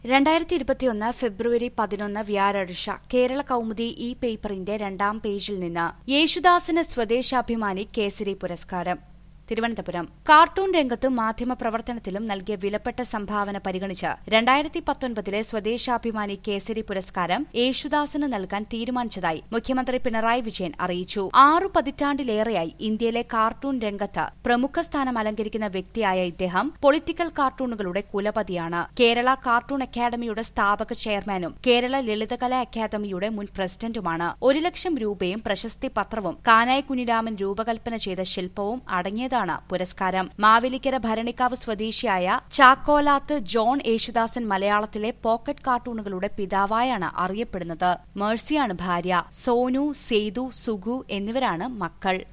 രണ്ടായിരത്തി ഇരുപത്തിയൊന്ന് ഫെബ്രുവരി പതിനൊന്ന് വ്യാഴാഴ്ച കേരള കൗമുദി ഇ പേപ്പറിന്റെ രണ്ടാം പേജിൽ നിന്ന് യേശുദാസിന് സ്വദേശാഭിമാനി കേസരി പുരസ്കാരം തിരുവനന്തപുരം കാർട്ടൂൺ രംഗത്തും മാധ്യമ പ്രവർത്തനത്തിലും നൽകിയ വിലപ്പെട്ട സംഭാവന പരിഗണിച്ച് രണ്ടായിരത്തി പത്തൊൻപതിലെ സ്വദേശാഭിമാനി കേസരി പുരസ്കാരം യേശുദാസിന് നൽകാൻ തീരുമാനിച്ചതായി മുഖ്യമന്ത്രി പിണറായി വിജയൻ അറിയിച്ചു ആറു പതിറ്റാണ്ടിലേറെയായി ഇന്ത്യയിലെ കാർട്ടൂൺ രംഗത്ത് പ്രമുഖ സ്ഥാനം അലങ്കരിക്കുന്ന വ്യക്തിയായ ഇദ്ദേഹം പൊളിറ്റിക്കൽ കാർട്ടൂണുകളുടെ കുലപതിയാണ് കേരള കാർട്ടൂൺ അക്കാദമിയുടെ സ്ഥാപക ചെയർമാനും കേരള ലളിതകലാ അക്കാദമിയുടെ മുൻ പ്രസിഡന്റുമാണ് ഒരു ലക്ഷം രൂപയും പ്രശസ്തി പത്രവും കാനായ കുഞ്ഞിരാമൻ രൂപകൽപ്പന ചെയ്ത ശില്പവും അടങ്ങിയതാണ് പുരസ്കാരം മാവേലിക്കര ഭരണിക്കാവ് സ്വദേശിയായ ചാക്കോലാത്ത് ജോൺ യേശുദാസൻ മലയാളത്തിലെ പോക്കറ്റ് കാർട്ടൂണുകളുടെ പിതാവായാണ് അറിയപ്പെടുന്നത് മേഴ്സിയാണ് ഭാര്യ സോനു സേതു സുഗു എന്നിവരാണ് മക്കൾ